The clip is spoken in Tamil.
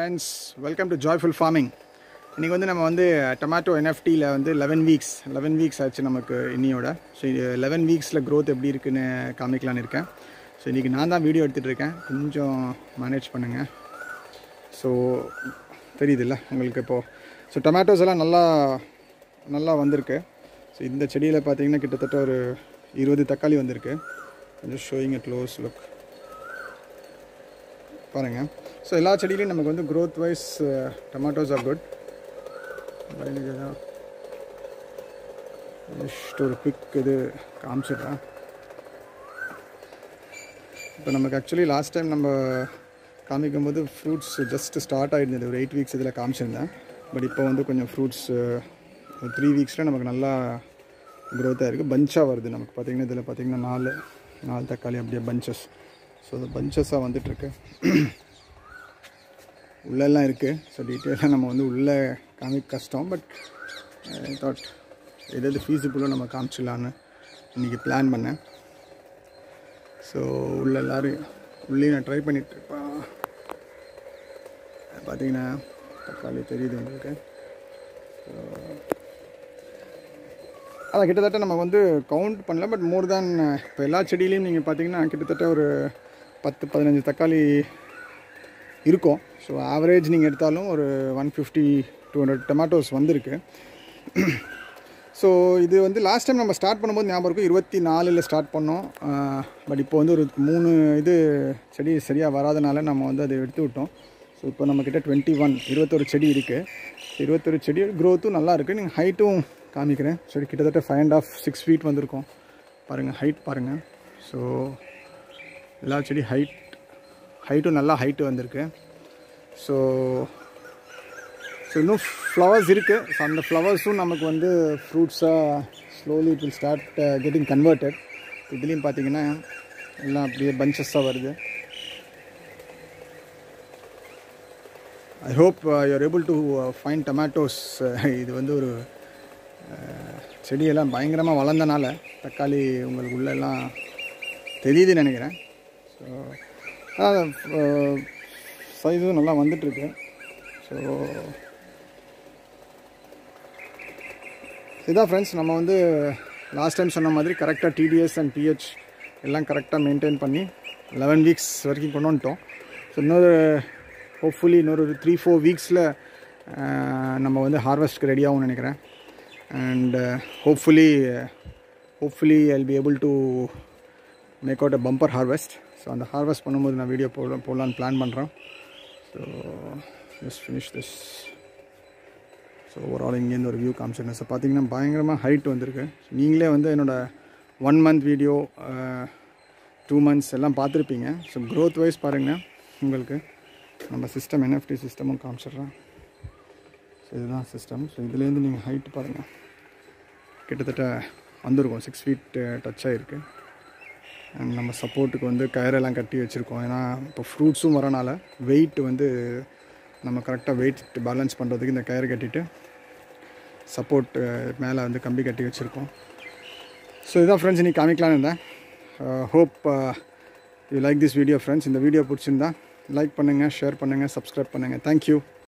friends welcome to joyful farming இன்றைக்கி வந்து நம்ம வந்து டொமேட்டோ என்எஃப்டியில் வந்து லெவன் வீக்ஸ் லெவன் வீக்ஸ் ஆச்சு நமக்கு இன்னியோட ஸோ லெவன் வீக்ஸில் க்ரோத் எப்படி இருக்குன்னு காமிக்கலான்னு இருக்கேன் ஸோ இன்றைக்கி நான் தான் வீடியோ எடுத்துகிட்டு இருக்கேன் கொஞ்சம் மேனேஜ் பண்ணுங்கள் ஸோ தெரியுதுல்ல உங்களுக்கு இப்போது ஸோ டொமேட்டோஸ் எல்லாம் நல்லா நல்லா வந்திருக்கு ஸோ இந்த செடியில் பார்த்தீங்கன்னா கிட்டத்தட்ட ஒரு இருபது தக்காளி வந்திருக்கு கொஞ்சம் ஷோயிங் அ க்ளோஸ் லுக் பாருங்கள் ஸோ எல்லா செடியிலையும் நமக்கு வந்து growth wise tomatoes are good just ஒரு குவிக் இது காமிச்சிடுறேன் இப்போ நமக்கு ஆக்சுவலி லாஸ்ட் டைம் நம்ம காமிக்கும் போது ஃப்ரூட்ஸ் ஜஸ்ட் ஸ்டார்ட் ஆகிருந்தது ஒரு எயிட் வீக்ஸ் இதில் காமிச்சிருந்தேன் பட் இப்போ வந்து கொஞ்சம் ஃப்ரூட்ஸ் த்ரீ வீக்ஸில் நமக்கு நல்லா க்ரோத்தாக இருக்குது பஞ்சாக வருது நமக்கு பார்த்திங்கன்னா இதில் பார்த்திங்கன்னா நாலு நாலு தக்காளி அப்படியே பஞ்சஸ் ஸோ அது பஞ்சஸாக வந்துட்டுருக்கு உள்ளெல்லாம் இருக்குது ஸோ டீட்டெயிலாக நம்ம வந்து உள்ளே காமிக்க கஷ்டம் பட் தாட் எதாவது ஃபீஸிபிளோ நம்ம காமிச்சிடலான்னு இன்றைக்கி பிளான் பண்ணேன் ஸோ உள்ள எல்லோரும் உள்ளே நான் ட்ரை பண்ணிகிட்ருப்பேன் பார்த்தீங்கன்னா தக்காளி தெரியுது உங்களுக்கு அதான் கிட்டத்தட்ட நம்ம வந்து கவுண்ட் பண்ணல பட் மோர் தேன் இப்போ எல்லா செடியிலையும் நீங்கள் பார்த்தீங்கன்னா கிட்டத்தட்ட ஒரு பத்து பதினஞ்சு தக்காளி இருக்கும் ஸோ ஆவரேஜ் நீங்கள் எடுத்தாலும் ஒரு one fifty two hundred tomatoes வந்திருக்கு ஸோ இது வந்து லாஸ்ட் டைம் நம்ம ஸ்டார்ட் பண்ணும்போது ஞாபகம் இருக்கும் இருபத்தி நாலில் ஸ்டார்ட் பண்ணோம் பட் இப்போ வந்து ஒரு மூணு இது செடி சரியாக வராதனால நம்ம வந்து அதை எடுத்து விட்டோம் ஸோ இப்போ நம்மக்கிட்ட டுவெண்ட்டி ஒன் இருபத்தொரு செடி இருக்குது இருபத்தொரு செடி க்ரோத்தும் நல்லா இருக்குது நீங்கள் ஹைட்டும் காமிக்கிறேன் சரி கிட்டத்தட்ட five and half six feet வந்திருக்கும் பாருங்கள் ஹைட் பாருங்கள் ஸோ எல்லா செடி ஹைட் ஹைட்டும் நல்லா ஹைட்டு வந்திருக்கு ஸோ ஸோ இன்னும் ஃப்ளவர்ஸ் இருக்குது ஸோ அந்த ஃப்ளவர்ஸும் நமக்கு வந்து ஃப்ரூட்ஸாக slowly it will start getting converted இதுலேயும் பார்த்தீங்கன்னா எல்லாம் அப்படியே பஞ்சஸாக வருது I hope you are able to fine tomatoes இது வந்து ஒரு செடியெல்லாம் பயங்கரமாக வளர்ந்தனால தக்காளி உங்களுக்கு உள்ளெல்லாம் தெரியுதுன்னு நினைக்கிறேன் ஸோ அதான் சைஸும் நல்லா வந்துட்டுருக்கு ஸோ இதான் ஃப்ரெண்ட்ஸ் நம்ம வந்து லாஸ்ட் டைம் சொன்ன மாதிரி கரெக்டாக டிடிஎஸ் அண்ட் பிஹெச் எல்லாம் கரெக்டாக மெயின்டைன் பண்ணி லெவன் வீக்ஸ் வரைக்கும் கொண்டு வந்துட்டோம் ஸோ இன்னொரு ஹோப்ஃபுல்லி இன்னொரு த்ரீ ஃபோர் வீக்ஸில் நம்ம வந்து ஹார்வெஸ்ட்க்கு ரெடியாகும்னு நினைக்கிறேன் and hopefully hopefully I be able to make out a bumper harvest so அந்த ஹார்வெஸ்ட் பண்ணும்போது நான் வீடியோ போட போடலான்னு பிளான் பண்ணுறேன் so just finish this so overall இங்கேருந்து ஒரு வியூ காமிச்சிருந்தேன் ஸோ பார்த்தீங்கன்னா பயங்கரமாக ஹைட் வந்திருக்கு நீங்களே வந்து என்னோடய one month video two months எல்லாம் பார்த்துருப்பீங்க ஸோ க்ரோத் வைஸ் பாருங்கள் உங்களுக்கு நம்ம சிஸ்டம் என்எஃப்டி சிஸ்டமும் காமிச்சிடுறேன் ஸோ இதுதான் சிஸ்டம் ஸோ இதுலேருந்து நீங்கள் ஹைட் பாருங்கள் கிட்டத்தட்ட வந்திருக்கும் சிக்ஸ் ஃபீட் டச் ஆகிருக்கு அண்ட் நம்ம சப்போர்ட்டுக்கு வந்து கயரெல்லாம் கட்டி வச்சுருக்கோம் ஏன்னா இப்போ ஃப்ரூட்ஸும் வரனால வெயிட் வந்து நம்ம கரெக்டாக வெயிட் பேலன்ஸ் பண்ணுறதுக்கு இந்த கயிறு கட்டிட்டு சப்போர்ட் மேலே வந்து கம்பி கட்டி வச்சுருக்கோம் ஸோ இதான் ஃப்ரெண்ட்ஸ் இன்றைக்கி காமிக்கலான்னு இருந்தேன் hope you like this video friends இந்த வீடியோ பிடிச்சிருந்தா லைக் பண்ணுங்கள் ஷேர் பண்ணுங்கள் சப்ஸ்கிரைப் பண்ணுங்கள் தேங்க்யூ